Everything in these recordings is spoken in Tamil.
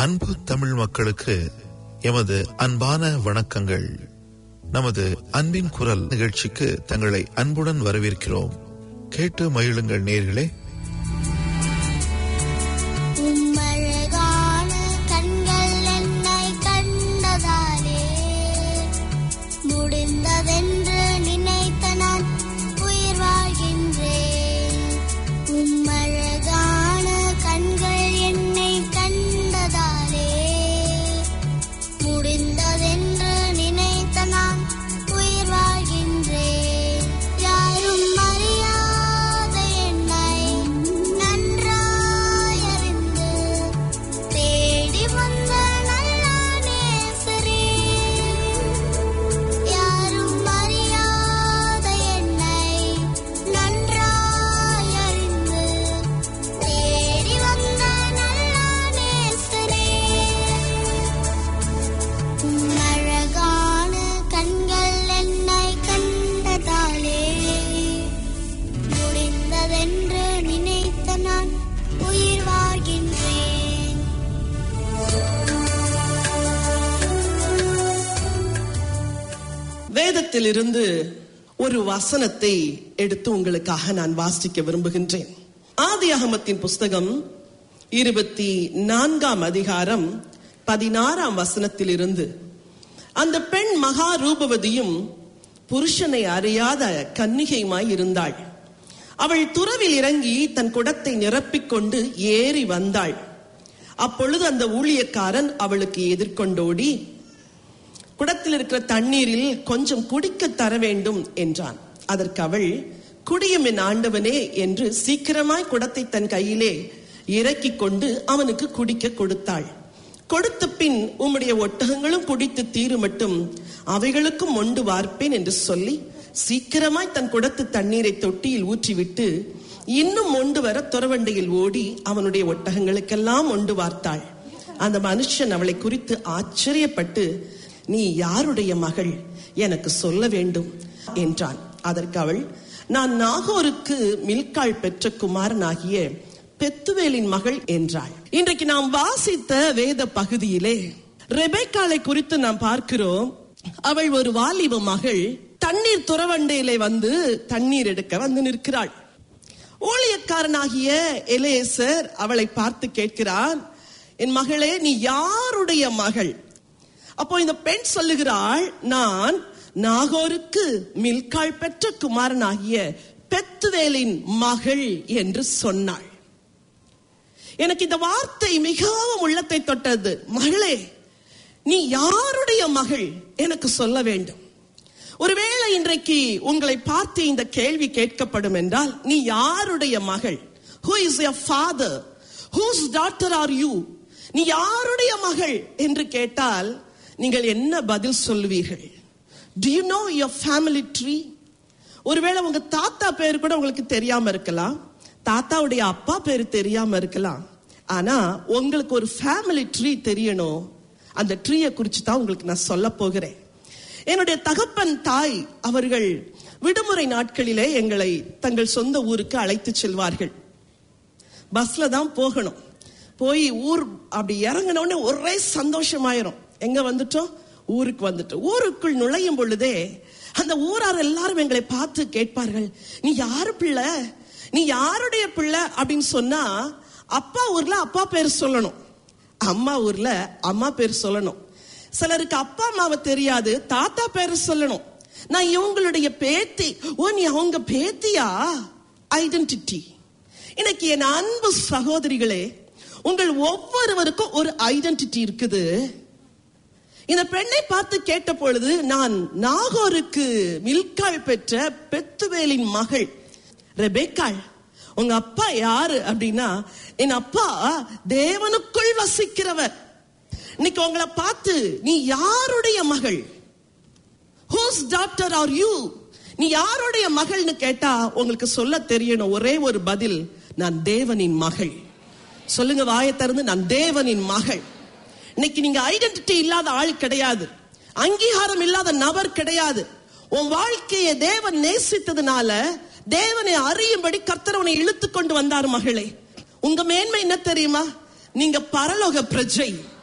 அன்பு தமிழ் மக்களுக்கு எமது அன்பான வணக்கங்கள் நமது அன்பின் குரல் நிகழ்ச்சிக்கு தங்களை அன்புடன் வரவேற்கிறோம் கேட்டு மகிழுங்கள் நேர்களே உம்மழகான கண்கள் என்னை கண்டதாலே முடிந்ததென்று நினைத்த நான் உயிர் வாழ்கின்றேன் உம்மழகான கண்கள் என்னை கண்டதாலே முடிந்ததென்று நினைத்த நான் உயிர் வாழ்கின்றேன் யாரும் அறியாத என்னை நன்றாய் அறிந்து தேடி வந்த நல்ல நேசரே யாரும் அறியாத என்னை நன்றாய் அறிந்து தேடி வந்த நல்ல நேசரே அழகான கண்கள் என்னை கண்டதாலே முடிந்ததென்று நினைத்த நான் உயிர் வாழ்கின்றேன் வேதத்திலிருந்து ஒரு வசனத்தை எடுத்து உங்களுக்காக நான் வாசிக்க விரும்புகின்றேன் ஆதியாகமத்தின் புஸ்தகம் இருபத்தி நான்காம் அதிகாரம் பதினாறாம் வசனத்திலிருந்து அந்த பெண் மகா ரூபவதியும் புருஷனை அறியாத கன்னிகையுமாய் இருந்தாள் அவள் துறவில் இறங்கி தன் குடத்தை நிரப்பிக் கொண்டு ஏறி வந்தாள் அப்பொழுது அந்த ஊழியக்காரன் அவளுக்கு எதிர்கொண்டோடி குடத்தில் இருக்கிற தண்ணீரில் கொஞ்சம் குடிக்க தர வேண்டும் என்றான் அதற்கு அவள் குடியும் என் ஆண்டவனே என்று சீக்கிரமாய் குடத்தை தன் கையிலே இறக்கிக் கொண்டு அவனுக்கு குடிக்க கொடுத்தாள் கொடுத்த பின் உம்முடைய ஒட்டகங்களும் குடித்து தீரு மட்டும் அவைகளுக்கும் மொண்டு வார்ப்பேன் என்று சொல்லி சீக்கிரமாய் தன் குடத்து தண்ணீரை தொட்டியில் ஊற்றிவிட்டு இன்னும் மொண்டு வர துறவண்டையில் ஓடி அவனுடைய ஒட்டகங்களுக்கெல்லாம் மொண்டு வார்த்தாள் அந்த மனுஷன் அவளை குறித்து ஆச்சரியப்பட்டு நீ யாருடைய மகள் எனக்கு சொல்ல வேண்டும் என்றான் அதற்கு அவள் நான் நாகோருக்கு மில்காள் பெற்ற குமாரனாகிய பெத்துவேலின் மகள் என்றாள் இன்றைக்கு நாம் வாசித்த வேத பகுதியிலே ரெபேக்காளை குறித்து நாம் பார்க்கிறோம் அவள் ஒரு வாலிப மகள் தண்ணீர் துறவண்டையிலே வந்து தண்ணீர் எடுக்க வந்து நிற்கிறாள் ஊழியக்காரனாகிய எலேசர் அவளை பார்த்து கேட்கிறான் என் மகளே நீ யாருடைய மகள் அப்போ இந்த பெண் சொல்லுகிறாள் நான் நாகோருக்கு மில்காள் பெற்ற குமாரனாகிய பெத்துவேலின் மகள் என்று சொன்னாள் எனக்கு இந்த வார்த்தை மிகவும் உள்ளத்தை தொட்டது மகளே நீ யாருடைய மகள் எனக்கு சொல்ல வேண்டும் ஒருவேளை இன்றைக்கு உங்களை பார்த்து இந்த கேள்வி கேட்கப்படும் என்றால் நீ யாருடைய மகள் who is your father whose daughter are you நீ யாருடைய மகள் என்று கேட்டால் நீங்கள் என்ன பதில் சொல்லுவீர்கள் do you know your family tree ஒருவேளை உங்க தாத்தா பேர் கூட உங்களுக்கு தெரியாம இருக்கலாம் தாத்தாவுடைய அப்பா பேர் தெரியாம இருக்கலாம் ஆனா உங்களுக்கு ஒரு ஃபேமிலி ட்ரீ தெரியணும் அந்த ட்ரீயை குறித்து தான் உங்களுக்கு நான் சொல்ல போகிறேன் என்னுடைய தகப்பன் தாய் அவர்கள் விடுமுறை நாட்களிலே எங்களை தங்கள் சொந்த ஊருக்கு அழைத்து செல்வார்கள் பஸ்ல தான் போகணும் போய் ஊர் அப்படி இறங்கின உடனே ஒரே சந்தோஷமாயிரும் எங்க வந்துட்டோம் ஊருக்கு வந்துட்டோம் ஊருக்குள் நுழையும் பொழுதே அந்த ஊரார் எல்லாரும் எங்களை பார்த்து கேட்பார்கள் நீ யாரு பிள்ளை நீ யாருடைய பிள்ளை அப்படின்னு சொன்னா அப்பா ஊர்ல அப்பா பேர் சொல்லணும் அம்மா ஊர்ல அம்மா பேர் சொல்லணும் சிலருக்கு அப்பா அம்மாவை தெரியாது தாத்தா பேர் சொல்லணும் நான் இவங்களுடைய பேத்தி ஓ நீ அவங்க பேத்தியா ஐடென்டிட்டி இன்னைக்கு என் அன்பு சகோதரிகளே உங்கள் ஒவ்வொருவருக்கும் ஒரு ஐடென்டிட்டி இருக்குது இந்த பெண்ணை பார்த்து கேட்ட பொழுது நான் நாகோருக்கு மில்காள் பெற்ற பெத்துவேலின் மகள் ரெபேக்காள் உங்க அப்பா யாரு அப்படின்னா என் அப்பா தேவனுக்குள் வசிக்கிறவர் இன்னைக்கு உங்களை பார்த்து நீ யாருடைய மகள் ஹூஸ் டாக்டர் ஆர் யூ நீ யாருடைய மகள்னு கேட்டா உங்களுக்கு சொல்ல தெரியணும் ஒரே ஒரு பதில் நான் தேவனின் மகள் சொல்லுங்க வாயை திறந்து நான் தேவனின் மகள் இன்னைக்கு நீங்க ஐடென்டிட்டி இல்லாத ஆள் கிடையாது அங்கீகாரம் இல்லாத நபர் கிடையாது உன் வாழ்க்கையை தேவன் நேசித்ததுனால தேவனை அறியும்படி கர்த்தர் உன்னை இழுத்து கொண்டு வந்தார் மகளே உங்க மேன்மை என்ன தெரியுமா நீங்க பரலோக பிரஜை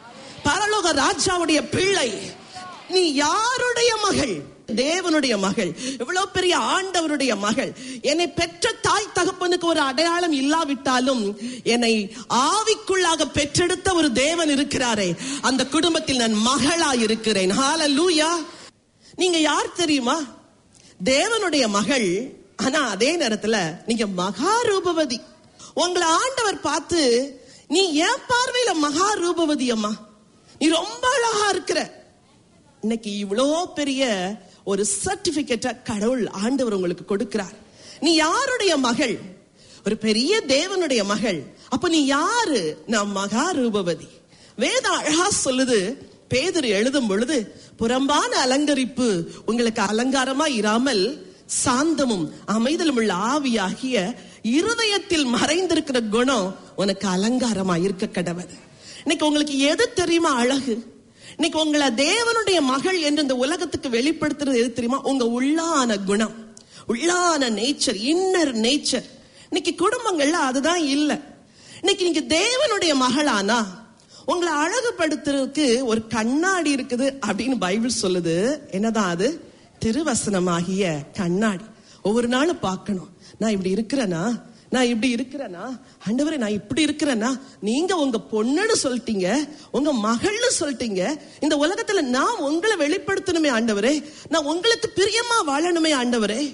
பரலோக ராஜாவுடைய பிள்ளை நீ யாருடைய மகள் தேவனுடைய மகள் இவ்வளவு பெரிய ஆண்டவருடைய மகள் என்னை பெற்ற தாய் தகப்பனுக்கு ஒரு அடையாளம் இல்லாவிட்டாலும் என்னை ஆவிக்குள்ளாக பெற்றெடுத்த ஒரு தேவன் இருக்கிறாரே அந்த குடும்பத்தில் நான் மகளா இருக்கிறேன் ஹalleluya நீங்க யார் தெரியுமா தேவனுடைய மகள் ஆனா அதே நேரத்துல நீங்க மகா ரூபவதி உங்களை ஆண்டவர் பார்த்து நீ ஏன் பார்வையில மகா ரூபவதி அம்மா நீ ரொம்ப அழகா இருக்கிற இன்னைக்கு இவ்வளோ பெரிய ஒரு சர்டிபிகேட்ட கடவுள் ஆண்டவர் உங்களுக்கு கொடுக்கிறார் நீ யாருடைய மகள் ஒரு பெரிய தேவனுடைய மகள் அப்ப நீ யாரு நான் மகா ரூபவதி வேதம் அழகா சொல்லுது பேதர் எழுதும் பொழுது புறம்பான அலங்கரிப்பு உங்களுக்கு அலங்காரமா இராமல் சாந்தமும் அமைதலும் உள்ள ஆவியாகிய இருதயத்தில் மறைந்திருக்கிற குணம் உனக்கு அலங்காரமா இருக்க கடவுள் இன்னைக்கு உங்களுக்கு எது தெரியுமா அழகு இன்னைக்கு உங்களை தேவனுடைய மகள் என்று இந்த உலகத்துக்கு வெளிப்படுத்துறது எது தெரியுமா உங்க உள்ளான குணம் உள்ளான நேச்சர் இன்னர் நேச்சர் இன்னைக்கு குடும்பங்கள்ல அதுதான் இல்ல இன்னைக்கு நீங்க தேவனுடைய மகளானா உங்களை அழகுபடுத்துறதுக்கு ஒரு கண்ணாடி இருக்குது அப்படின்னு பைபிள் சொல்லுது என்னதான் அது திருவசனமாகிய கண்ணாடி ஒவ்வொரு நாளும் பார்க்கணும் நான் இப்படி இருக்கிறேனா நான் இப்படி இருக்கிறேனா ஆண்டவரே நான் இப்படி இருக்கிறேனா நீங்க உங்க பொண்ணுன்னு சொல்லிட்டீங்க உங்க மகள்னு சொல்லிட்டீங்க இந்த உலகத்துல நான் உங்களை வெளிப்படுத்தணுமே ஆண்டவரே நான் உங்களுக்கு பிரியமா வாழணுமே ஆண்டவரே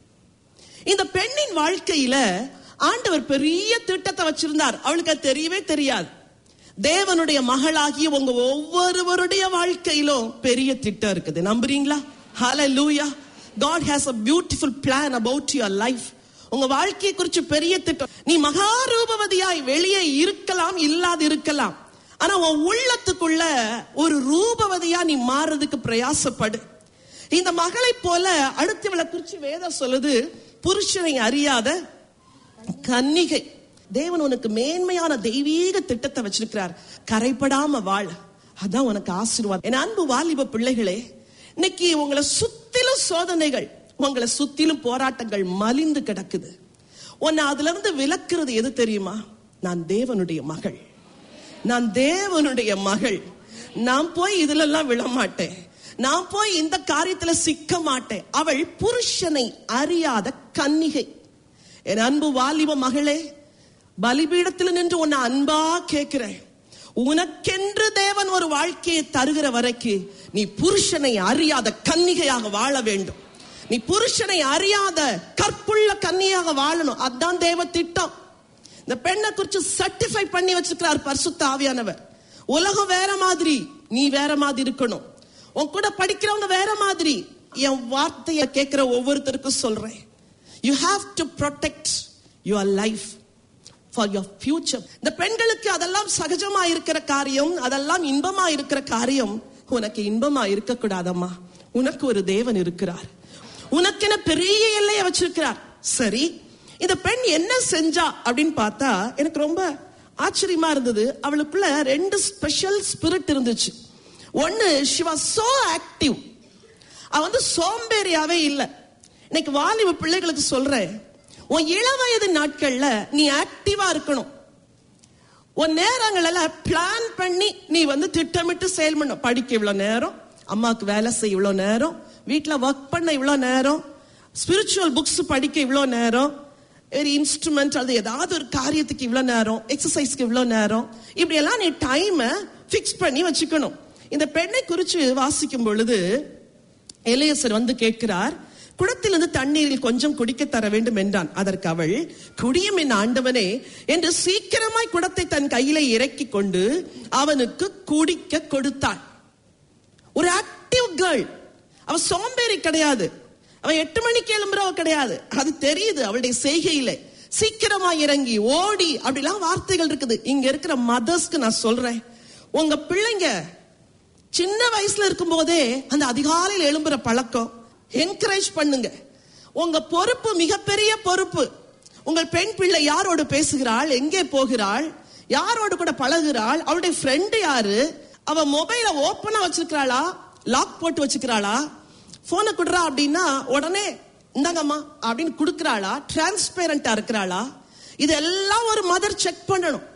இந்த பெண்ணின் வாழ்க்கையில ஆண்டவர் பெரிய திட்டத்தை வச்சிருந்தார் அவளுக்கு அது தெரியவே தெரியாது தேவனுடைய மகளாகிய உங்க ஒவ்வொருவருடைய வாழ்க்கையிலும் பெரிய திட்டம் இருக்குது நம்புறீங்களா ஹalleluya God has a beautiful plan about your life உங்க வாழ்க்கையை குறிச்சு பெரிய திட்டம் நீ மகா ரூபவதியாய் வெளியே இருக்கலாம் இல்லாது இருக்கலாம் ஆனா உன் உள்ளத்துக்குள்ள ஒரு ரூபவதியா நீ மாறுறதுக்கு பிரயாசப்படு இந்த மகளை போல அடுத்தவளை குறிச்சு வேதம் சொல்லுது புருஷனை அறியாத கன்னிகை தேவன் உனக்கு மேன்மையான தெய்வீக திட்டத்தை வச்சிருக்கிறார் கரைப்படாம வாழ அதான் உனக்கு ஆசீர்வாதம் என் அன்பு வாலிப பிள்ளைகளே இன்னைக்கு உங்களை சுத்திலும் சோதனைகள் உங்களை சுத்திலும் போராட்டங்கள் மலிந்து கிடக்குது உன்னை அதுல இருந்து விலக்குறது எது தெரியுமா நான் தேவனுடைய மகள் நான் தேவனுடைய மகள் நான் போய் இதுல எல்லாம் விழமாட்டேன் நான் போய் இந்த காரியத்துல சிக்க மாட்டேன் அவள் புருஷனை அறியாத கன்னிகை என் அன்பு வாலிப மகளே பலிபீடத்தில் நின்று உன்னை அன்பா கேட்கிறேன் உனக்கென்று தேவன் ஒரு வாழ்க்கையை தருகிற வரைக்கும் நீ புருஷனை அறியாத கன்னிகையாக வாழ வேண்டும் நீ புருஷனை அறியாத கற்புள்ள கன்னியாக வாழணும் அதான் தேவ திட்டம் இந்த பெண்ணை குறிச்சு சர்டிஃபை பண்ணி வச்சிருக்கிறார் பரிசுத்த ஆவியானவர் உலகம் வேற மாதிரி நீ வேற மாதிரி இருக்கணும் உன் கூட படிக்கிறவங்க வேற மாதிரி என் வார்த்தையை கேட்கிற ஒவ்வொருத்தருக்கும் சொல்றேன் you have to protect your life for your future இந்த பெண்களுக்கு அதெல்லாம் சகஜமா இருக்கிற காரியம் அதெல்லாம் இன்பமா இருக்கிற காரியம் உனக்கு இன்பமா இருக்கக்கூடாதம்மா உனக்கு ஒரு தேவன் இருக்கிறார் உனக்கென பெரிய எல்லையை வச்சிருக்கிறார் சரி இந்த பெண் என்ன செஞ்சா அப்படின்னு பார்த்தா எனக்கு ரொம்ப ஆச்சரியமா இருந்தது அவளுக்குள்ள ரெண்டு ஸ்பெஷல் ஸ்பிரிட் இருந்துச்சு ஒன்னு ஷி வாஸ் சோ ஆக்டிவ் அவ வந்து சோம்பேறியாவே இல்லை இன்னைக்கு வாலிப பிள்ளைகளுக்கு சொல்றேன் உன் இளவயது நாட்கள்ல நீ ஆக்டிவா இருக்கணும் உன் நேரங்கள பிளான் பண்ணி நீ வந்து திட்டமிட்டு செயல் பண்ண படிக்க இவ்வளவு நேரம் அம்மாவுக்கு வேலை செய்ய இவ்வளவு நேரம் வீட்டுல ஒர்க் பண்ண இவ்வளவு நேரம் ஸ்பிரிச்சுவல் புக்ஸ் படிக்க இவ்வளவு நேரம் ஒரு இன்ஸ்ட்ருமெண்ட் அது ஏதாவது ஒரு காரியத்துக்கு இவ்வளவு நேரம் எக்ஸசைஸ்க்கு இவ்வளவு நேரம் இப்படி எல்லாம் நீ டைமை ஃபிக்ஸ் பண்ணி வச்சுக்கணும் இந்த பெண்ணை குறிச்சு வாசிக்கும் பொழுது எலியசர் வந்து கேட்கிறார் குடத்திலிருந்து தண்ணீரில் கொஞ்சம் குடிக்க தர வேண்டும் என்றான் அதற்கு அவள் குடியும் என் ஆண்டவனே என்று சீக்கிரமாய் குடத்தை தன் கையில இறக்கி கொண்டு அவனுக்கு குடிக்க கொடுத்தாள் ஒரு ஆக்டிவ் கேர்ள் அவ சோம்பேறி கிடையாது அவ எட்டு மணிக்கு எழும்புறவ கிடையாது அது தெரியுது அவளுடைய செய்கையில சீக்கிரமா இறங்கி ஓடி அப்படிலாம் வார்த்தைகள் இருக்குது இங்க இருக்கிற மதர்ஸ்க்கு நான் சொல்றேன் உங்க பிள்ளைங்க சின்ன வயசுல இருக்கும் போதே அந்த அதிகாலையில் எழும்புற பழக்கம் என்கரேஜ் பண்ணுங்க உங்க பொறுப்பு மிகப்பெரிய பொறுப்பு உங்கள் பெண் பிள்ளை யாரோடு பேசுகிறாள் எங்கே போகிறாள் யாரோடு கூட பழகுறாள் அவளுடைய ஃப்ரெண்டு யாரு அவ மொபைல ஓப்பனா வச்சிருக்கிறாளா லாக் போட்டு வச்சுக்கிறாளா போனை கொடுறா அப்படின்னா உடனே இந்தாங்கம்மா அப்படின்னு கொடுக்கறாளா டிரான்ஸ்பேரண்டா இருக்கிறாளா இதெல்லாம் ஒரு மதர் செக் பண்ணணும்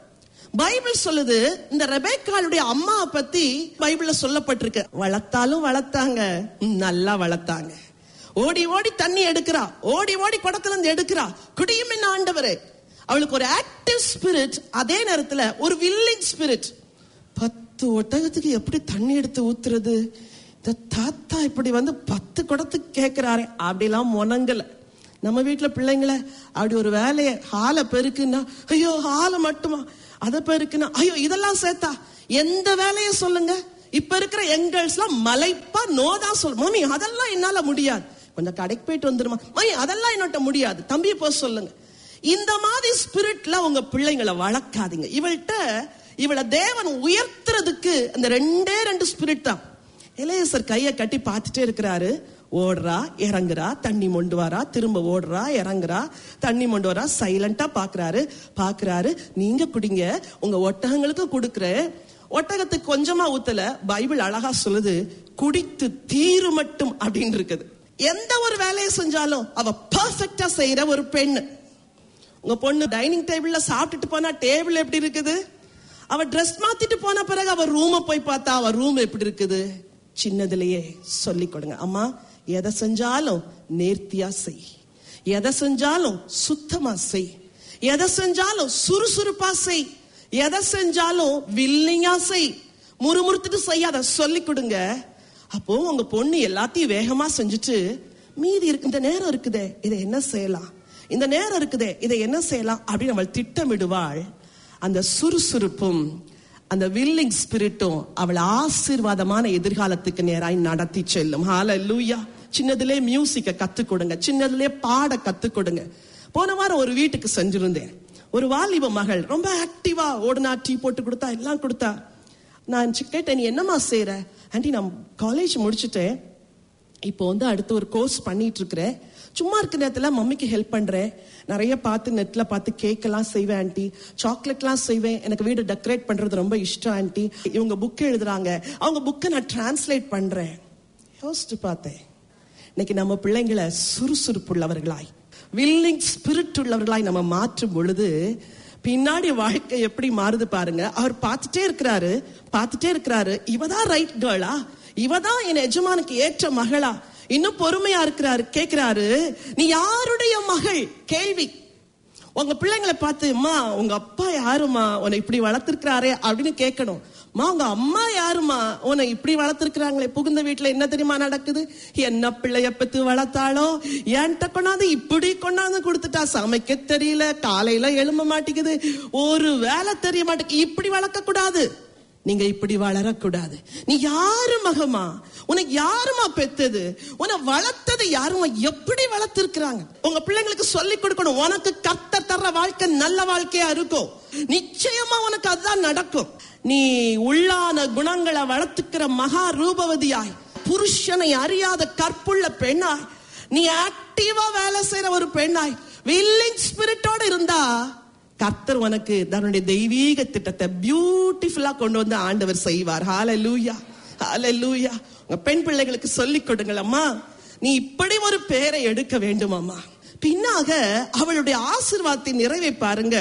பைபிள் சொல்லுது இந்த ரெபேக்காளுடைய அம்மா பத்தி பைபிள்ல சொல்லப்பட்டிருக்கு வளர்த்தாலும் வளர்த்தாங்க ம், நல்லா வளர்த்தாங்க ஓடி ஓடி தண்ணி எடுக்கிறா ஓடி ஓடி குடத்துல இருந்து எடுக்கிறா குடியும் என்ன ஆண்டவரே அவளுக்கு ஒரு ஆக்டிவ் ஸ்பிரிட் அதே நேரத்துல ஒரு வில்லிங் ஸ்பிரிட் பத்து ஒட்டகத்துக்கு எப்படி தண்ணி எடுத்து ஊத்துறது இந்த தாத்தா இப்படி வந்து பத்து குடத்துக்கு கேட்கிறாரே அப்படிலாம் முனங்கல நம்ம வீட்டுல பிள்ளைங்கள அப்படி ஒரு வேலையை ஹாலை பெருக்குன்னா ஐயோ ஹாலை மட்டுமா அதை பெருக்குன்னா ஐயோ இதெல்லாம் சேர்த்தா எந்த வேலையை சொல்லுங்க இப்ப இருக்கிற எங்கள்ஸ் எல்லாம் மலைப்பா நோதான் சொல் மம்மி அதெல்லாம் என்னால முடியாது கொஞ்சம் கடைக்கு போயிட்டு வந்துருமா மம்மி அதெல்லாம் என்னட்ட முடியாது தம்பியை போக சொல்லுங்க இந்த மாதிரி ஸ்பிரிட்ல உங்க பிள்ளைங்களை வளர்க்காதீங்க இவள்கிட்ட இவளை தேவன் உயர்த்துறதுக்கு அந்த ரெண்டே ரெண்டு ஸ்பிரிட் தான் இளையசர் கையை கட்டி பார்த்துட்டே இருக்கிறாரு ஓடுறா இறங்குறா தண்ணி மொண்டு வரா திரும்ப ஓடுறா இறங்குறா தண்ணி மொண்டு வரா சைலண்டா பாக்குறாரு பாக்குறாரு நீங்க குடிங்க உங்க ஒட்டகங்களுக்கு கொடுக்குறேன் ஒட்டகத்துக்கு கொஞ்சமா ஊத்தல பைபிள் அழகா சொல்லுது குடித்து தீரு மட்டும் அப்படின்னு இருக்குது எந்த ஒரு வேலையை செஞ்சாலும் அவ பர்ஃபெக்டா செய்யற ஒரு பெண்ணு உங்க பொண்ணு டைனிங் டேபிள்ல சாப்பிட்டுட்டு போனா டேபிள் எப்படி இருக்குது அவ ட்ரெஸ் மாத்திட்டு போன பிறகு அவ ரூம போய் பார்த்தா அவ ரூம் எப்படி இருக்குது சின்னதுலயே சொல்லி கொடுங்க அம்மா எதை செஞ்சாலும் நேர்த்தியா செய் எதை செஞ்சாலும் சுத்தமா செய் எதை செஞ்சாலும் சுறுசுறுப்பா செய் எதை செஞ்சாலும் வில்லிங்கா செய் முறுமுறுத்துட்டு செய்யாத சொல்லி கொடுங்க அப்போ உங்க பொண்ணு எல்லாத்தையும் வேகமா செஞ்சுட்டு மீதி இருக்கு இந்த நேரம் இருக்குதே இதை என்ன செய்யலாம் இந்த நேரம் இருக்குதே இதை என்ன செய்யலாம் அப்படின்னு அவள் திட்டமிடுவாள் அந்த சுறுசுறுப்பும் அந்த வில்லிங் ஸ்பிரிட்டும் அவள் ஆசீர்வாதமான எதிர்காலத்துக்கு நேராய் நடத்தி செல்லும் ஹalleluya சின்னதிலே மியூசிக்க கத்துக் கொடுங்க சின்னதிலே பாட கத்துக் கொடுங்க போன வாரம் ஒரு வீட்டுக்கு செஞ்சிருந்தேன் ஒரு வாலிப மகள் ரொம்ப ஆக்டிவா ஓடுனா டீ போட்டு கொடுத்தா எல்லாம் கொடுத்தா நான் சி- கேட்டேன் நீ என்னம்மா செய்யற ஆண்டி நான் காலேஜ் முடிச்சுட்டேன் இப்போ வந்து அடுத்து ஒரு கோர்ஸ் பண்ணிட்டு இருக்கிறேன் சும்மா இருக்கிற நேரத்துல மம்மிக்கு ஹெல்ப் பண்றேன் நிறைய பார்த்து நெட்ல பார்த்து கேக் எல்லாம் செய்வேன் ஆண்டி சாக்லேட்லாம் செய்வேன் எனக்கு வீடு டெக்கரேட் பண்றது ரொம்ப இஷ்டம் ஆண்டி இவங்க புக் எழுதுறாங்க அவங்க புக்கை நான் டிரான்ஸ்லேட் பண்றேன் யோசிச்சு பார்த்தேன் இன்னைக்கு நம்ம பிள்ளைங்களை சுறுசுறுப்புள்ளவர்களாய் வில்லிங் ஸ்பிரிட் உள்ளவர்களாய் நம்ம மாற்றும் பொழுது பின்னாடி வாழ்க்கை எப்படி மாறுது பாருங்க அவர் பார்த்துட்டே இருக்கிறாரு பார்த்துட்டே இருக்கிறாரு இவதான் ரைட் கேர்ளா இவதான் என் எஜமானுக்கு ஏற்ற மகளா இன்னும் பொறுமையா இருக்கிறாரு கேக்குறாரு நீ யாருடைய மகள் கேள்வி உங்க பிள்ளைங்களை பார்த்து அம்மா உங்க அப்பா யாருமா உன்னை இப்படி வளர்த்திருக்கிறாரே அப்படின்னு கேட்கணும் அம்மா உங்க அம்மா யாருமா உன்னை இப்படி வளர்த்திருக்கிறாங்களே புகுந்த வீட்டுல என்ன தெரியுமா நடக்குது என்ன பிள்ளைய பெத்து வளர்த்தாளோ என்கிட்ட கொண்டாந்து இப்படி கொண்டாந்து கொடுத்துட்டா சமைக்க தெரியல காலையில எழும்ப மாட்டேங்குது ஒரு வேலை தெரிய மாட்டேங்குது இப்படி வளர்க்க கூடாது நீங்க இப்படி வளரக்கூடாது நீ யாரு மகமா உனக்கு யாருமா பெத்தது உன்னை வளர்த்தது யாருமா எப்படி வளர்த்திருக்கிறாங்க உங்க பிள்ளைங்களுக்கு சொல்லி கொடுக்கணும் உனக்கு கத்த தர்ற வாழ்க்கை நல்ல வாழ்க்கையா இருக்கும் நிச்சயமா உனக்கு அதுதான் நடக்கும் நீ உள்ளான குணங்களை வளர்த்துக்கிற மகா ரூபவதியாய் புருஷனை அறியாத கற்புள்ள பெண்ணாய் நீ ஆக்டிவா வேலை செய்யற ஒரு பெண்ணாய் வில்லிங் ஸ்பிரிட்டோட இருந்தா கர்த்தர் உனக்கு தன்னுடைய தெய்வீக திட்டத்தை பியூட்டிஃபுல்லா கொண்டு வந்து ஆண்டவர் செய்வார் ஹalleluya ஹalleluya உங்க பெண் பிள்ளைகளுக்கு சொல்லிக் கொடுங்கள் அம்மா நீ இப்படி ஒரு பேரை எடுக்க வேண்டும் அம்மா பின்னாக அவளுடைய ஆசீர்வாதத்தின் நிறைவை பாருங்க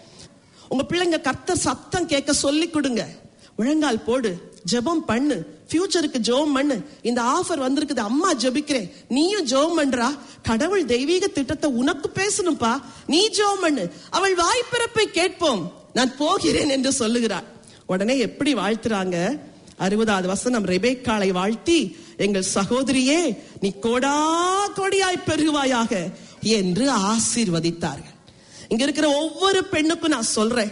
உங்க பிள்ளைங்க கர்த்தர் சத்தம் கேட்க சொல்லி கொடுங்க முழங்கால் போடு ஜெபம் பண்ணு ஃபியூச்சருக்கு ஜெபம் பண்ணு இந்த ஆஃபர் வந்திருக்குது அம்மா ஜெபிக்கிறேன் நீயும் ஜெபம் பண்றா கடவுள் தெய்வீக திட்டத்தை உனக்கு பேசணும்பா நீ ஜெபம் பண்ணு அவள் வாய்ப்பிறப்பை கேட்போம் நான் போகிறேன் என்று சொல்லுகிறாள் உடனே எப்படி வாழ்த்துறாங்க அறுபதாவது வசனம் ரெபேக்காளை வாழ்த்தி எங்கள் சகோதரியே நீ கோடா கோடியாய் பெருகுவாயாக என்று ஆசீர்வதித்தார்கள் இங்க இருக்கிற ஒவ்வொரு பெண்ணுக்கும் நான் சொல்றேன்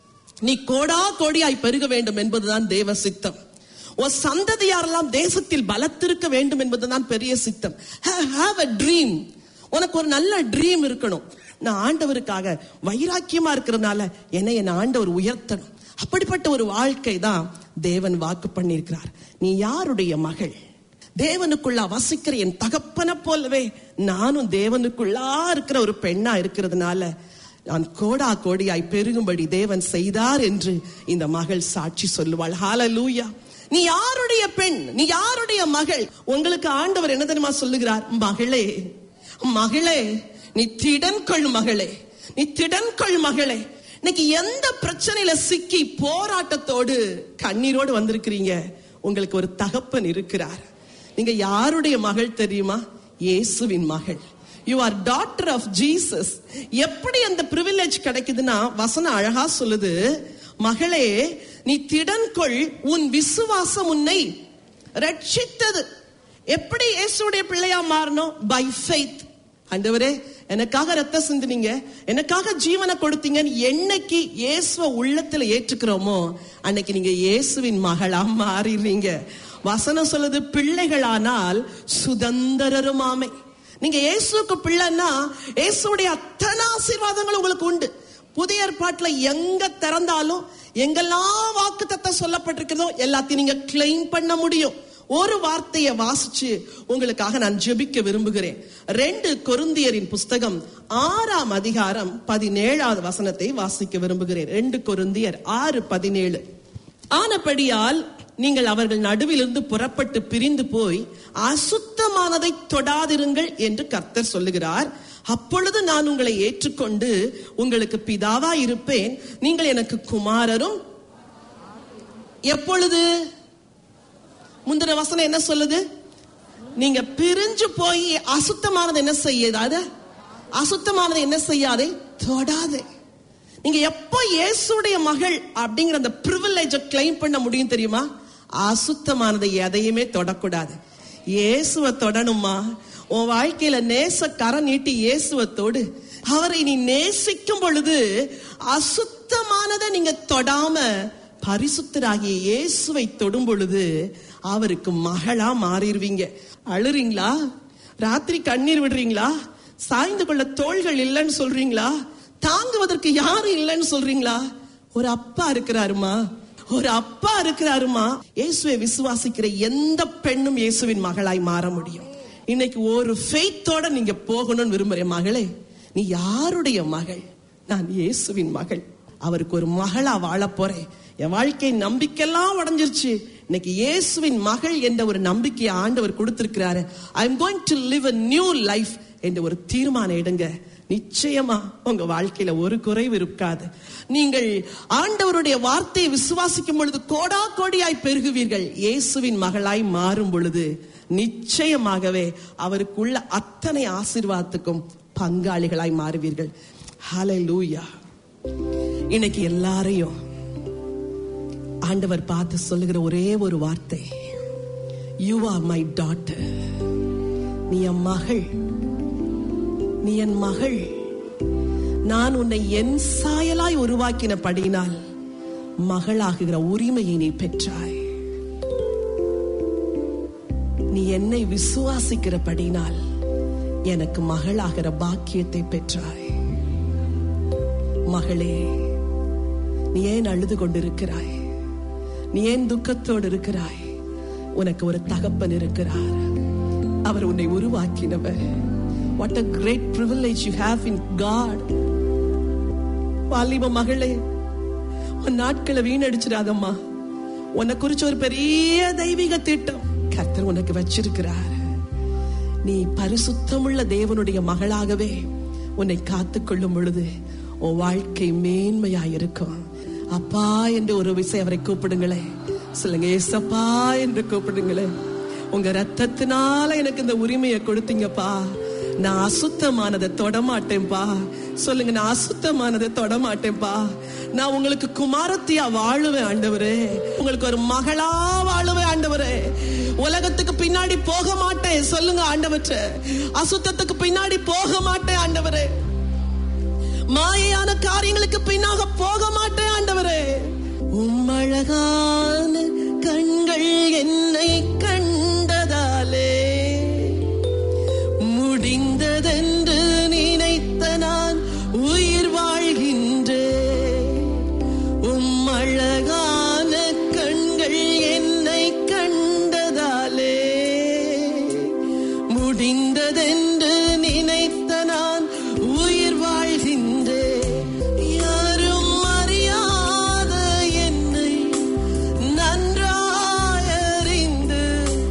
நீ கோடா கோடியாய் பெருக வேண்டும் என்பதுதான் தேவ சித்தம் உன் சந்ததியாரெல்லாம் தேசத்தில் பலத்திருக்க வேண்டும் என்பதுதான் பெரிய சித்தம் ஹாவ் அ ட்ரீம் உனக்கு ஒரு நல்ல ட்ரீம் இருக்கணும் நான் ஆண்டவருக்காக வைராக்கியமா இருக்கிறதுனால என்னை என் ஆண்டவர் உயர்த்தணும் அப்படிப்பட்ட ஒரு வாழ்க்கை தான் தேவன் வாக்கு பண்ணியிருக்கிறார் நீ யாருடைய மகள் தேவனுக்குள்ள வசிக்கிற என் தகப்பனை போலவே நானும் தேவனுக்குள்ளா இருக்கிற ஒரு பெண்ணா இருக்கிறதுனால நான் கோடா கோடியாய் பெருகும்படி தேவன் செய்தார் என்று இந்த மகள் சாட்சி சொல்லுவாள் ஹalleluya நீ யாருடைய பெண் நீ யாருடைய மகள் உங்களுக்கு ஆண்டவர் என்ன தெரியுமா சொல்லுகிறார் மகளே மகளே நீ திடன் கொள் மகளே நீ திடன் கொள் மகளே இன்னைக்கு எந்த பிரச்சனையில சிக்கி போராட்டத்தோடு கண்ணீரோடு வந்திருக்கிறீங்க உங்களுக்கு ஒரு தகப்பன் இருக்கிறார் நீங்க யாருடைய மகள் தெரியுமா இயேசுவின் மகள் you are daughter of Jesus எப்படி அந்த பிரிவிலேஜ் கிடைக்குதுன்னா வசனம் அழகா சொல்லுது மகளே நீ திடன் கொள் உன் விசுவாசம் உன்னை ரட்சித்தது எப்படி இயேசுடைய பிள்ளையா மாறணும் பை ஃபெய்த் ஆண்டவரே எனக்காக ரத்த சிந்தினீங்க எனக்காக ஜீவனை கொடுத்தீங்கன்னு என்னைக்கு இயேசுவ உள்ளத்துல ஏற்றுக்கிறோமோ அன்னைக்கு நீங்க இயேசுவின் மகளா மாறிடுவீங்க வசனம் சொல்லுது பிள்ளைகளானால் சுதந்திரருமாமை நீங்க இயேசுக்கு பிள்ளைன்னா இயேசுடைய அத்தனை ஆசீர்வாதங்கள் உங்களுக்கு உண்டு புதிய ஏற்பாட்டுல எங்க திறந்தாலும் எங்கெல்லாம் வாக்கு சொல்லப்பட்டிருக்கிறதோ எல்லாத்தையும் நீங்க கிளைம் பண்ண முடியும் ஒரு வார்த்தையை வாசிச்சு உங்களுக்காக நான் ஜெபிக்க விரும்புகிறேன் ரெண்டு கொருந்தியரின் புஸ்தகம் ஆறாம் அதிகாரம் பதினேழாவது வசனத்தை வாசிக்க விரும்புகிறேன் ரெண்டு கொருந்தியர் ஆறு பதினேழு ஆனபடியால் நீங்கள் அவர்கள் நடுவிலிருந்து புறப்பட்டு பிரிந்து போய் அசுத்தமானதை தொடாதிருங்கள் என்று கர்த்தர் சொல்லுகிறார் அப்பொழுது நான் உங்களை ஏற்றுக்கொண்டு உங்களுக்கு பிதாவா இருப்பேன் நீங்கள் எனக்கு குமாரரும் எப்பொழுது முந்தின வசனம் என்ன சொல்லுது நீங்க பிரிஞ்சு போய் அசுத்தமானது என்ன செய்யாத அசுத்தமானது என்ன செய்யாதே தொடாதே நீங்க எப்போ இயேசுடைய மகள் அப்படிங்கிற அந்த ப்ரிவிலேஜ கிளைம் பண்ண முடியும் தெரியுமா அசுத்தமானதை எதையுமே தொடக்கூடாது இயேசுவை தொடணுமா உன் வாழ்க்கையில நேச கரம் நீட்டி இயேசுவை தொடு அவரை நீ நேசிக்கும் பொழுது அசுத்தமானதை நீங்க தொடாம பரிசுத்தராகிய இயேசுவை தொடும் பொழுது அவருக்கு மகளா மாறிடுவீங்க அழுறீங்களா ராத்திரி கண்ணீர் விடுறீங்களா சாய்ந்து கொள்ள தோள்கள் இல்லைன்னு சொல்றீங்களா தாங்குவதற்கு யாரும் இல்லைன்னு சொல்றீங்களா ஒரு அப்பா இருக்கிறாருமா ஒரு அப்பா இருக்கிறாருமா இயேசுவை விசுவாசிக்கிற எந்த பெண்ணும் இயேசுவின் மகளாய் மாற முடியும் இன்னைக்கு ஒரு ஃபெய்த்தோட நீங்க போகணும்னு விரும்புறேன் மகளே நீ யாருடைய மகள் நான் இயேசுவின் மகள் அவருக்கு ஒரு மகளா வாழ போறேன் என் வாழ்க்கை நம்பிக்கையெல்லாம் உடஞ்சிருச்சு இன்னைக்கு இயேசுவின் மகள் என்ற ஒரு நம்பிக்கையை ஆண்டவர் கொடுத்திருக்கிறாரு I am going to live a new life என்ற ஒரு தீர்மானம் எடுங்க நிச்சயமா உங்க வாழ்க்கையில ஒரு குறைவு இருக்காது நீங்கள் ஆண்டவருடைய வார்த்தையை விசுவாசிக்கும் பொழுது கோடா கோடியாய் பெருகுவீர்கள் இயேசுவின் மகளாய் மாறும் பொழுது நிச்சயமாகவே அவருக்குள்ள அத்தனை ஆசீர்வாதத்துக்கும் பங்காளிகளாய் மாறுவீர்கள் ஹalleluya இன்னைக்கு எல்லாரையும் ஆண்டவர் பார்த்து சொல்லுகிற ஒரே ஒரு வார்த்தை யூ ஆர் மை டாட்டர் நீ என் மகள் நீ என் மகள் நான் உன்னை என் சாயலாய் உருவாக்கினபடியினால் மகளாகுகிற உரிமையை நீ பெற்றாய் நீ என்னை விசுவாசிக்கிறபடினால் எனக்கு மகளாகிற பாக்கியத்தை பெற்றாய் மகளே நீ ஏன் அழுது கொண்டிருக்கிறாய் நீ ஏன் துக்கத்தோடு இருக்கிறாய் உனக்கு ஒரு தகப்பன் இருக்கிறார் அவர் உன்னை உருவாக்கினவர் what a great privilege you have in God வாலிப மகளே உன் நாட்களை வீணடிச்சிடாதம்மா உன்னை குறிச்சு ஒரு பெரிய தெய்வீக திட்டம் கர்த்தர் உனக்கு வச்சிருக்கிறார் நீ பரிசுத்தமுள்ள தேவனுடைய மகளாகவே உன்னை காத்துக்கொள்ளும் பொழுது உன் வாழ்க்கை மேன்மையாயிருக்கும் அப்பா என்று ஒரு விஷயம் அவரை கூப்பிடுங்களே சொல்லுங்க ஏசப்பா என்று கூப்பிடுங்களே உங்க ரத்தத்தினால எனக்கு இந்த உரிமையை கொடுத்தீங்கப்பா நான் அசுத்தமானதை தொடமாட்டேன்பா சொல்லுங்க நான் அசுத்தமானதை தொடமாட்டேன்பா நான் உங்களுக்கு குமாரத்தியா வாழுவேன் ஆண்டவரே உங்களுக்கு ஒரு மகளா வாழுவேன் ஆண்டவரே உலகத்துக்கு பின்னாடி போக மாட்டேன் சொல்லுங்க ஆண்டவற்ற அசுத்தத்துக்கு பின்னாடி போக மாட்டேன் ஆண்டவரே மாயையான காரியங்களுக்கு பின்னாக போக மாட்டேன் ஆண்டவரே உம்மழகான கண்கள் என்னை கண்டதாலே முடிந்ததென்று நினைத்த நான் உயிர் வாழ்கின்றேன் உம்மழகான கண்கள் என்னை கண்டதாலே முடிந்ததென்று நினைத்த நான் உயிர் வாழ்கின்றேன் யாரும் அறியாத என்னை நன்றாய் அறிந்து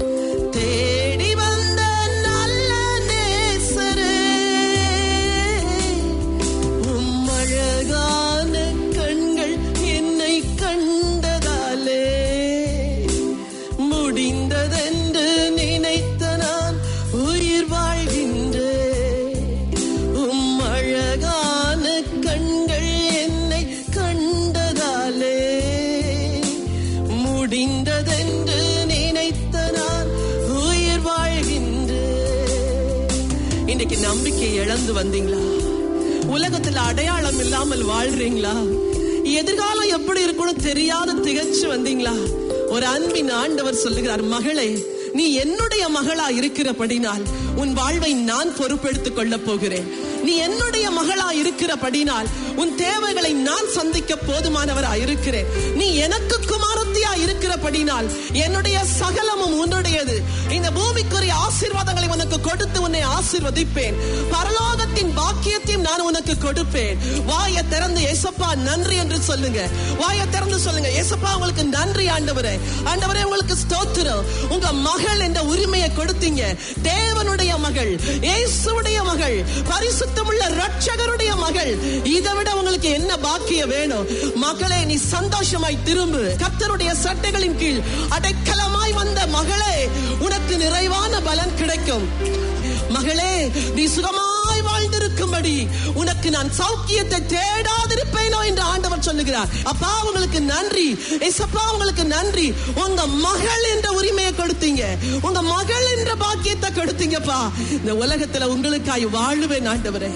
இன்னைக்கு நம்பிக்கை இழந்து வந்தீங்களா உலகத்துல அடையாளம் இல்லாமல் வாழ்றீங்களா எதிர்காலம் எப்படி இருக்கும்னு தெரியாத திகச்சு வந்தீங்களா ஒரு அன்பின் ஆண்டவர் சொல்லுகிறார் மகளே நீ என்னுடைய மகளா இருக்கிறபடினால் உன் வாழ்வை நான் பொறுப்பெடுத்துக் கொள்ளப் போகிறேன் நீ என்னுடைய மகளா இருக்கிறபடினால் உன் தேவைகளை நான் சந்திக்க போதுமானவரா இருக்கிறேன் நீ எனக்கு குமாரத்தியா இருக்கிறபடினால் என்னுடைய சகலமும் உன்னுடையது இந்த பூமிக்குரிய ஆசீர்வாதங்களை உனக்கு கொடுத்து உன்னை ஆசீர்வதிப்பேன் பரலோகத்தின் பாக்கியத்தையும் நான் உனக்கு கொடுப்பேன் வாயை திறந்து ஏசப்பா நன்றி என்று சொல்லுங்க வாயை திறந்து சொல்லுங்க ஏசப்பா உங்களுக்கு நன்றி ஆண்டவரே ஆண்டவரே உங்களுக்கு ஸ்தோத்திரம் உங்க மகள் என்ற உரிமையை கொடுத்தீங்க தேவனுடைய மகள் இயேசுடைய மகள் பரிசுத்தமுள்ள ரட்சகருடைய மகள் இதை விட உங்களுக்கு என்ன பாக்கியம் வேணும் மகளே நீ சந்தோஷமாய் திரும்பு கர்த்தருடைய சட்டைகளின் கீழ் அடைக்கலமாய் வந்த மகளே உனக்கு நிறைவான பலன் கிடைக்கும் மகளே நீ சுகமாய் வாழ்ந்திருக்கும்படி உனக்கு நான் சௌக்கியத்தை தேடாதிருப்பேனோ என்று ஆண்டவர் சொல்லுகிறார் அப்பா உங்களுக்கு நன்றி ஏசப்பா உங்களுக்கு நன்றி உங்க மகள் என்ற உரிமையை கொடுத்தீங்க உங்க மகள் என்ற பாக்கியத்தை கொடுத்தீங்கப்பா இந்த உலகத்துல உங்களுக்காய் வாழுவேன் ஆண்டவரே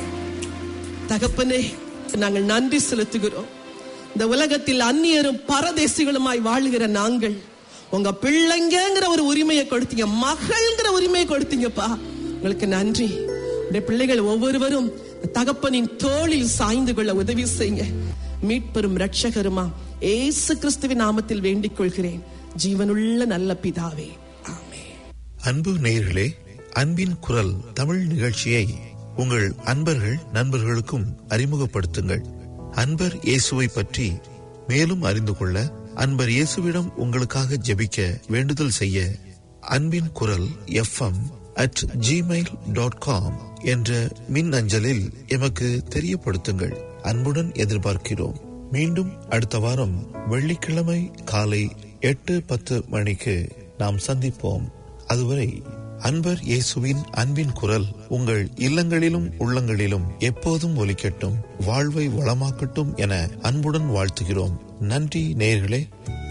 தகப்பனே நாங்கள் நன்றி செலுத்துகிறோம் இந்த உலகத்தில் அந்நியரும் பரதேசிகளுமாய் வாழுகிற நாங்கள் உங்க பிள்ளைங்கிற ஒரு உரிமையை கொடுத்தீங்க மகள்ங்கிற உரிமையை கொடுத்தீங்கப்பா உங்களுக்கு நன்றி உடைய பிள்ளைகள் ஒவ்வொருவரும் தகப்பனின் தோளில் சாய்ந்து கொள்ள உதவி செய்யுங்க மீட்பெரும் ரட்சகருமா ஏசு கிறிஸ்துவின் நாமத்தில் வேண்டிக் கொள்கிறேன் ஜீவனுள்ள நல்ல பிதாவே ஆமென் அன்பு நேயர்களே அன்பின் குரல் தமிழ் நிகழ்ச்சியை உங்கள் அன்பர்கள் நண்பர்களுக்கும் அறிமுகப்படுத்துங்கள் அன்பர் இயேசுவை பற்றி மேலும் அறிந்து கொள்ள அன்பர் இயேசுவிடம் உங்களுக்காக ஜெபிக்க வேண்டுதல் செய்ய அன்பின் குரல் FM at Gmail dot com என்ற மின் அஞ்சலில் எமக்கு தெரியப்படுத்துங்கள் அன்புடன் எதிர்பார்க்கிறோம் மீண்டும் அடுத்த வாரம் வெள்ளிக்கிழமை காலை எட்டு பத்து மணிக்கு நாம் சந்திப்போம் அதுவரை அன்பர் இயேசுவின் அன்பின் குரல் உங்கள் இல்லங்களிலும் உள்ளங்களிலும் எப்போதும் ஒலிக்கட்டும் வாழ்வை வளமாக்கட்டும் என அன்புடன் வாழ்த்துகிறோம் நன்றி நேயர்களே